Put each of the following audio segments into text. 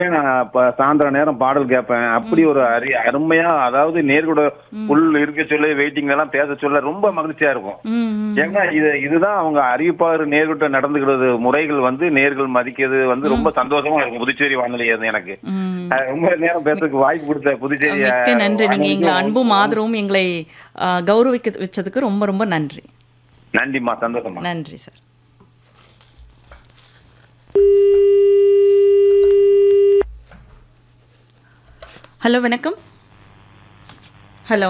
நான் இப்ப சாயந்தர நேரம் பாடல் கேட்பேன் அப்படி ஒரு அரி அருமையா அதாவது நேர்கூட புல் இருக்க சொல்ல வெயிட்டிங் எல்லாம் பேச சொல்ல ரொம்ப மகிழ்ச்சியா இருக்கும் ம், ம். ஏங்க இது இதுதான் அவங்க அறிவிப்பாளர் நேர்கிட்ட நடந்துக்கிறது முறைகள் வந்து நேர்கள் மதிக்கிறது வந்து ரொம்ப சந்தோஷமா இருக்கும் புதுச்சேரி வானொலி அது எனக்கு ம். அஹ் ரொம்ப நேரம் பேசுறதுக்கு வாய்ப்பு கொடுத்த புதுச்சேரி மிக்க நன்றி நீங்க வானொலிக்கு எங்களை அன்பும் ஆதரவும் எங்களை ஆ, கௌரவிக்க வச்சதுக்கு ரொம்ப ரொம்ப நன்றி நன்றிம்மா சந்தோஷமா நன்றி சார் ஹலோ வணக்கம் ஹலோ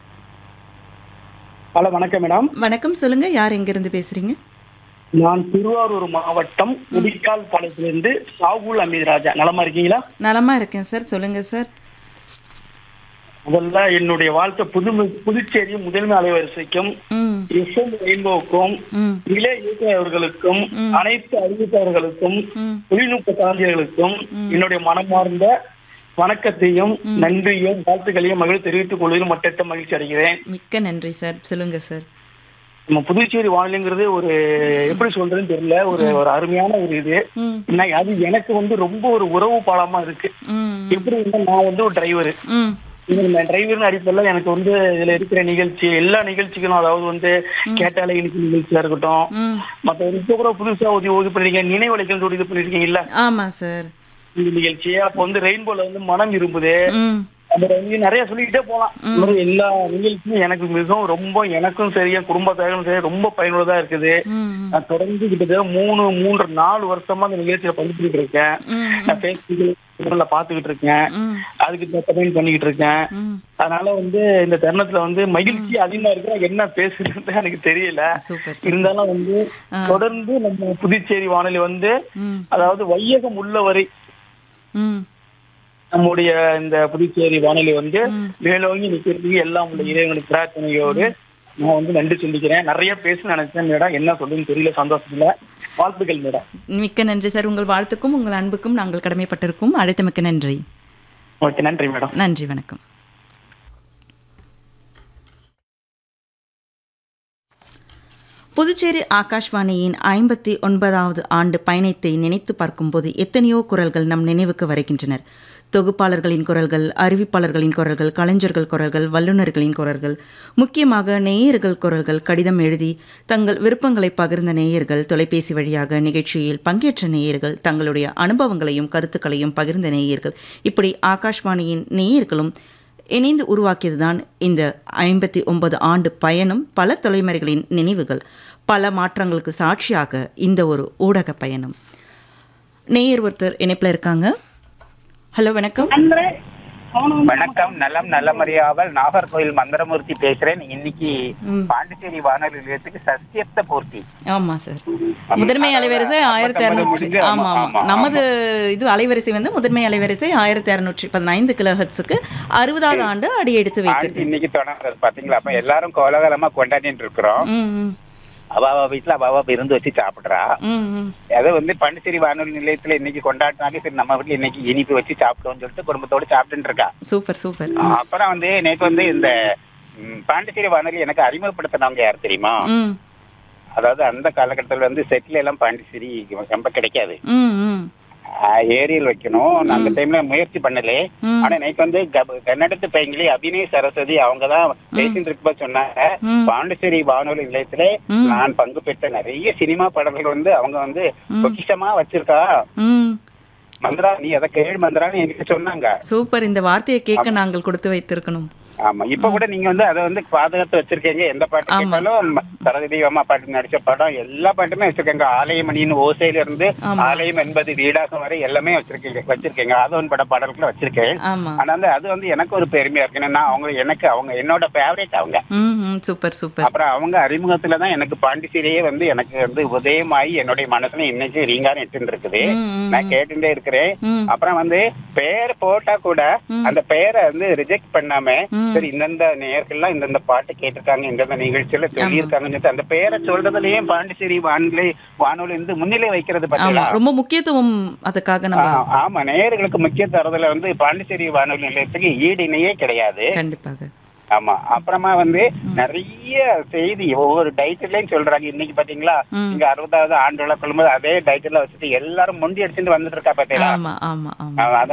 ஹலோ வணக்கம் மேடம் வணக்கம் சொல்லுங்க யார் எங்கிருந்து பேசுறீங்க நான் திருவாரூர் மாவட்டம் உடிக்கால் பாளையத்திலிருந்து சாகுல் அமீது ராஜா நலமா இருக்கீங்களா நலமா இருக்கேன் சார் சொல்லுங்க சார் முதல்ல என்னுடைய வாழ்க்கை புது புதுச்சேரி முதன்மை அலைவரிசைக்கும் ம் எஸ்எம் ரெயின்போவுக்கும் ம் இளைய இயக்குநர்களுக்கும் அனைத்து அறிவிப்பவர்களுக்கும் ம். தொழில்நுட்ப சாந்தியர்களுக்கும் என்னுடைய மனமார்ந்த வணக்கத்தையும் நன்றியும் வாழ்த்துக்களையும் மகிழ் தெரிவித்துக் கொள்வதில் மட்டற்ற மகிழ்ச்சி அடைகிறேன் மிக்க நன்றி சார் சொல்லுங்க சார் நம்ம புதுச்சேரி வானிலைங்கிறது ஒரு எப்படி சொல்றதுன்னு தெரியல ஒரு ஒரு அருமையான ஒரு இது ம் என்ன, அது எனக்கு வந்து ரொம்ப ஒரு உறவு பாலமா இருக்கு ம் எப்படி இருந்தா நான் வந்து ஒரு டிரைவர் ம் இந்த டிரைவர்னு அடிப்படையில் எனக்கு வந்து இதுல இருக்கிற நிகழ்ச்சி எல்லா நிகழ்ச்சிகளும் அதாவது வந்து கேட்டாலே இன்னைக்கு நிகழ்ச்சியா இருக்கட்டும் ம் மத்த இப்ப கூட புதுசா உதவி உதவி பண்ணிருக்கீங்க நினைவலைகள் சொல்லி இது பண்ணிருக்கீங்கல்ல ஆமா சார் இந்த நிகழ்ச்சி அப்ப வந்து ரெயின்போல வந்து மனம் இரும்புது ம் அப்புறம் வந்து நிறைய சொல்லிக்கிட்டே போலாம் இந்த மாதிரி எல்லா நிகழ்ச்சியும் எனக்கு மிகவும் ரொம்ப எனக்கும் சரி என் குடும்பத்தாரும் சரி ரொம்ப பயனுள்ளதா இருக்குது ம் நான் தொடர்ந்து கிட்டத்தட்ட மூணு மூன்று நாலு வருஷமா அந்த நிகழ்ச்சியில பங்கெடுத்துட்டு இருக்கேன் ம் நான் ஃபேஸ்புக்ல பாத்துக்கிட்டு இருக்கேன் ம் அதுக்கு கமெண்ட் பண்ணிக்கிட்டு இருக்கேன் ம் அதனால வந்து இந்த தருணத்துல வந்து மகிழ்ச்சி அதிகமா இருக்கு என்ன பேசுறது எனக்கு தெரியல சூப்பர் சார் இருந்தாலும் வந்து தொடர்ந்து நம்ம புதுச்சேரி வானொலி வந்து ம் அதாவது வையகம் உள்ளவரை ம் நம்முடைய இந்த புதுச்சேரி வானொலி வந்து மேலோங்கி நிக்கிறதுக்கு எல்லாம் உள்ள இறைவனுக்கு பிரார்த்தனையோடு நான் வந்து நன்றி சொல்லிக்கிறேன் நிறைய பேச நினைச்சேன் மேடம் என்ன சொல்லுன்னு தெரியல சந்தோஷத்துல வாழ்த்துக்கள் மேடம் மிக்க நன்றி சார் உங்கள் வாழ்த்துக்கும் உங்கள் அன்புக்கும் நாங்கள் கடமைப்பட்டிருக்கும் அழைத்த மிக்க நன்றி ஓகே நன்றி மேடம் நன்றி வணக்கம் புதுச்சேரி ஆகாஷ்வாணியின் ஐம்பத்தி ஒன்பதாவது ஆண்டு பயணத்தை நினைத்து பார்க்கும்போது எத்தனையோ குரல்கள் நம் நினைவுக்கு வருகின்றனர் தொகுப்பாளர்களின் குரல்கள் அறிவிப்பாளர்களின் குரல்கள் கலைஞர்கள் குரல்கள் வல்லுநர்களின் குரல்கள் முக்கியமாக நேயர்கள் குரல்கள் கடிதம் எழுதி தங்கள் விருப்பங்களை பகிர்ந்த நேயர்கள் தொலைபேசி வழியாக நிகழ்ச்சியில் பங்கேற்ற நேயர்கள் தங்களுடைய அனுபவங்களையும் கருத்துக்களையும் பகிர்ந்த நேயர்கள் இப்படி ஆகாஷ்வாணியின் நேயர்களும் இணைந்து உருவாக்கியதுதான் இந்த ஐம்பத்தி ஒன்பது ஆண்டு பயணம் பல தலைமுறைகளின் நினைவுகள் பல மாற்றங்களுக்கு சாட்சியாக இந்த ஒரு ஊடக பயணம் நேயர் ஒருத்தர் இணைப்பில் இருக்காங்க ஹலோ வணக்கம் வணக்கம் நலம் நலமறியாவல் நாகர்கோயில் மந்திரமூர்த்தி பேசுறேன் இன்னைக்கு பாண்டிச்சேரி வானொலி நிலையத்துக்கு சத்தியத்த பூர்த்தி ஆமாம் சார் முதன்மை அலைவரிசை ஆயிரத்தி இரநூற்றி முடிஞ்சு, ஆமாம் ஆமா, ஆமாம் ஆமா, நமது இது அலைவரிசை வந்து முதன்மை அலைவரிசை ஆயிரத்தி இரநூற்றி பதினைந்து கிலோஹெட்ஸுக்கு அறுபதாவது ஆண்டு அடியெடுத்து வைக்கிறது ஆண்டு இன்னைக்கு தொடங்குறது பாத்தீங்களா அப்ப எல்லாரும் கோலாகலமா கொண்டாடிட்டு இருக்கிறோம் ம் ம் அவாவா வீட்டுல அவாவா விருந்து வச்சு சாப்பிடுறா ம் ம் அதை வந்து பாண்டிச்சேரி வானொலி நிலையத்துல இன்னைக்கு கொண்டாடினாங்க சரி நம்ம வீட்டுல இன்னைக்கு இனிப்பு வச்சு சாப்பிட்டோம்னு சொல்லிட்டு குடும்பத்தோட சாப்பிட்டுட்டு இருக்கா சூப்பர் சூப்பர் அப்புறம் வந்து நேற்று வந்து இந்த ம், பாண்டிச்சேரி வானொலி எனக்கு அறிமுகப்படுத்தினவங்க யார் தெரியுமா ம் அதாவது அந்த காலகட்டத்துல வந்து செட்டில் எல்லாம் பாண்டிச்சேரி ரொம்ப கிடைக்காது ம் ம் ஏரியல் வைக்கணும் நான் அந்த டைம்ல முயற்சி பண்ணலே ம். ஆனா எனக்கு வந்து கப- கன்னடத்து பையங்களே அபிநய் சரஸ்வதி அவங்க தான் பேசிட்டு இருக்கும்போது சொன்னாங்க ம். பாண்டிச்சேரி வானொலி நிலையத்துல ம். நான் பங்கு பெற்ற நிறைய சினிமா படங்கள் வந்து அவங்க வந்து பொக்கிஷமா வச்சிருக்கா ம் மந்திரா நீ அதை கேள் மந்திரான்னு எனக்கு சொன்னாங்க சூப்பர் இந்த வார்த்தையை கேட்க நாங்கள் கொடுத்து வைத்திருக்கணும் ஆமா இப்ப கூட நீங்க வந்து அதை வந்து பாதுகாத்து வச்சிருக்கீங்க எந்த பாட்டு ஆமா. கேட்டாலும் ம- சரஸ்வதி அம்மா பாட்டு நடிச்ச படம் எல்லா பாட்டுமே வச்சிருக்கீங்க ஆலயமணின்னு ஓசையில இருந்து ஆமா. ஆலயம் என்பது வீடாக வரை எல்லாமே வச்சிருக்கீங்க வச்சிருக்கீங்க ஆதவன் பட பாடல்களை வச்சிருக்கேன் ஆமா ஆனா வந்து அது வந்து எனக்கு ஒரு பெருமையா இருக்கு ஏன்னா அவங்க எனக்கு அவங்க என்னோட ஃபேவரேட் அவங்க ம் ம் சூப்பர் சூப்பர் அப்புறம் அவங்க அறிமுகத்துல தான் எனக்கு பாண்டிச்சேரியே வந்து எனக்கு வந்து உதயமாயி என்னுடைய மனசுல இன்னைக்கு ரீங்காரம் இட்டு இருக்குது ம், ம், நான் கேட்டுட்டே இருக்கிறேன் ம். அப்புறம் வந்து பெயர் போட்டா கூட அந்த பெயரை வந்து ரிஜெக்ட் பண்ணாம ம். சரி இந்தந்த நேயர்கள்லாம் இந்தந்த பாட்டு கேட்டிருக்காங்க இந்தந்த நிகழ்ச்சியில சொல்லியிருக்காங்கன்னு சொல்லிட்டு அந்த பெயரை சொல்றதுலயே பாண்டிச்சேரி வானிலை வானொலி வந்து முன்னிலை வைக்கிறது ஆமா பார்த்தீங்களா ரொம்ப முக்கியத்துவம் அதுக்காக நம்ம ஆ, ஆமா நேயர்களுக்கு முக்கிய தரதுல வந்து பாண்டிச்சேரி வானொலி நிலையத்துக்கு ஈடு இணையே கிடையாது கண்டிப்பாக ஆமா அப்புறமா வந்து நிறைய செய்தி ஒவ்வொரு டைட்டிலையும் சொல்றாங்க இன்னைக்கு பாத்தீங்களா ம். இங்க அறுபதாவது ஆண்டு விழா கொள்ளும்போது அதே டைட்டில் வச்சுட்டு எல்லாரும் முண்டி அடிச்சுட்டு வந்துட்டு இருக்கா பாத்தீங்களா ஆமா ஆமா ஆமா அத